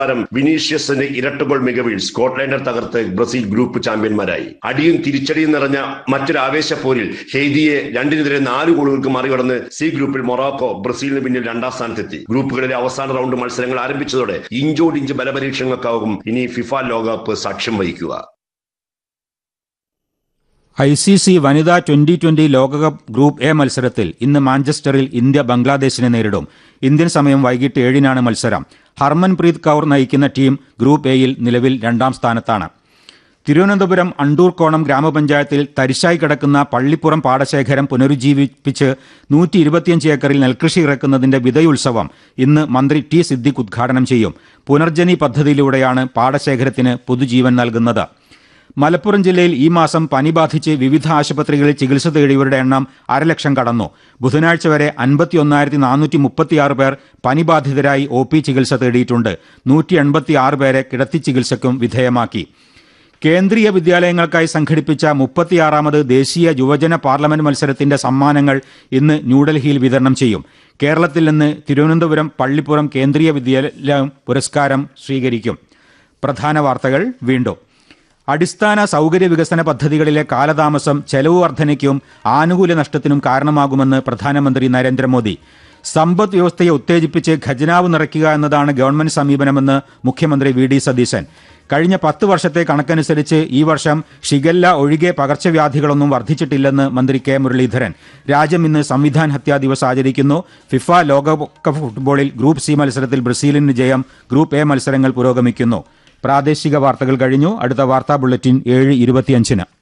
താരം വിനീഷ്യസിന്റെ ഇരട്ട ഗോൾ മികവിൽ സ്കോട്ട്ലാൻഡർ തകർത്ത് ബ്രസീൽ ഗ്രൂപ്പ് ചാമ്പ്യന്മാരായി അടിയും തിരിച്ചടിയും നിറഞ്ഞ മറ്റൊരു ആവേശപ്പോരിൽ ഹെയ്തിയെ രണ്ടിനെതിരെ നാല് ഗോളുകൾക്ക് മറികടന്ന് സി ഗ്രൂപ്പിൽ മൊറോക്കോ ബ്രസീലിന് പിന്നിൽ രണ്ടാം സ്ഥാനത്തെത്തി ഗ്രൂപ്പുകളിലെ അവസാന റൗണ്ട് മത്സരങ്ങൾ ആരംഭിച്ചതോടെ ഇഞ്ചോടിഞ്ച് ബലപരീക്ഷണങ്ങൾക്കാവും ഇനി ഫിഫ ലോകകപ്പ് സാക്ഷ്യം വഹിക്കുക ഐ സി സി വനിതാ ട്വന്റി ട്വന്റി ലോകകപ്പ് ഗ്രൂപ്പ് എ മത്സരത്തിൽ ഇന്ന് മാഞ്ചസ്റ്ററിൽ ഇന്ത്യ ബംഗ്ലാദേശിനെ നേരിടും ഇന്ത്യൻ സമയം വൈകിട്ട് ഏഴിനാണ് മത്സരം ഹർമൻപ്രീത് കൗർ നയിക്കുന്ന ടീം ഗ്രൂപ്പ് എയിൽ നിലവിൽ രണ്ടാം സ്ഥാനത്താണ് തിരുവനന്തപുരം അണ്ടൂർക്കോണം ഗ്രാമപഞ്ചായത്തിൽ തരിശായി കിടക്കുന്ന പള്ളിപ്പുറം പാടശേഖരം പുനരുജ്ജീവിപ്പിച്ച് നൂറ്റി ഇരുപത്തിയഞ്ച് ഏക്കറിൽ നെൽകൃഷി ഇറക്കുന്നതിന്റെ വിതയുത്സവം ഇന്ന് മന്ത്രി ടി സിദ്ദിഖ് ഉദ്ഘാടനം ചെയ്യും പുനർജനി പദ്ധതിയിലൂടെയാണ് പാടശേഖരത്തിന് പുതുജീവൻ നൽകുന്നത് മലപ്പുറം ജില്ലയിൽ ഈ മാസം പനി ബാധിച്ച് വിവിധ ആശുപത്രികളിൽ ചികിത്സ തേടിയവരുടെ എണ്ണം അരലക്ഷം കടന്നു ബുധനാഴ്ച വരെ അൻപത്തിയൊന്നായിരത്തി നാനൂറ്റി മുപ്പത്തിയാറ് പേർ പനി ബാധിതരായി ഒ പി ചികിത്സ തേടിയിട്ടുണ്ട് നൂറ്റി എൺപത്തിയാറ് പേരെ കിടത്തി ചികിത്സയ്ക്കും വിധേയമാക്കി കേന്ദ്രീയ വിദ്യാലയങ്ങൾക്കായി സംഘടിപ്പിച്ച മുപ്പത്തിയാറാമത് ദേശീയ യുവജന പാർലമെന്റ് മത്സരത്തിന്റെ സമ്മാനങ്ങൾ ഇന്ന് ന്യൂഡൽഹിയിൽ വിതരണം ചെയ്യും കേരളത്തിൽ നിന്ന് തിരുവനന്തപുരം പള്ളിപ്പുറം കേന്ദ്രീയ വിദ്യാലയം പുരസ്കാരം സ്വീകരിക്കും പ്രധാന വാർത്തകൾ വീണ്ടും അടിസ്ഥാന സൗകര്യ വികസന പദ്ധതികളിലെ കാലതാമസം ചെലവ് വർധനയ്ക്കും ആനുകൂല്യ നഷ്ടത്തിനും കാരണമാകുമെന്ന് പ്രധാനമന്ത്രി നരേന്ദ്രമോദി സമ്പദ് വ്യവസ്ഥയെ ഉത്തേജിപ്പിച്ച് ഖജനാവ് നിറയ്ക്കുക എന്നതാണ് ഗവൺമെന്റ് സമീപനമെന്ന് മുഖ്യമന്ത്രി വി ഡി സതീശൻ കഴിഞ്ഞ പത്ത് വർഷത്തെ കണക്കനുസരിച്ച് ഈ വർഷം ഷിഗല്ല ഒഴികെ പകർച്ചവ്യാധികളൊന്നും വർദ്ധിച്ചിട്ടില്ലെന്ന് മന്ത്രി കെ മുരളീധരൻ രാജ്യം ഇന്ന് സംവിധാൻ ഹത്യാ ദിവസ് ആചരിക്കുന്നു ഫിഫ ലോകകപ്പ് ഫുട്ബോളിൽ ഗ്രൂപ്പ് സി മത്സരത്തിൽ ബ്രസീലിന് ജയം ഗ്രൂപ്പ് എ മത്സരങ്ങൾ പുരോഗമിക്കുന്നു പ്രാദേശിക വാർത്തകൾ കഴിഞ്ഞു അടുത്ത വാർത്താ ബുള്ളറ്റിൻ ഏഴ് ഇരുപത്തിയഞ്ചിന്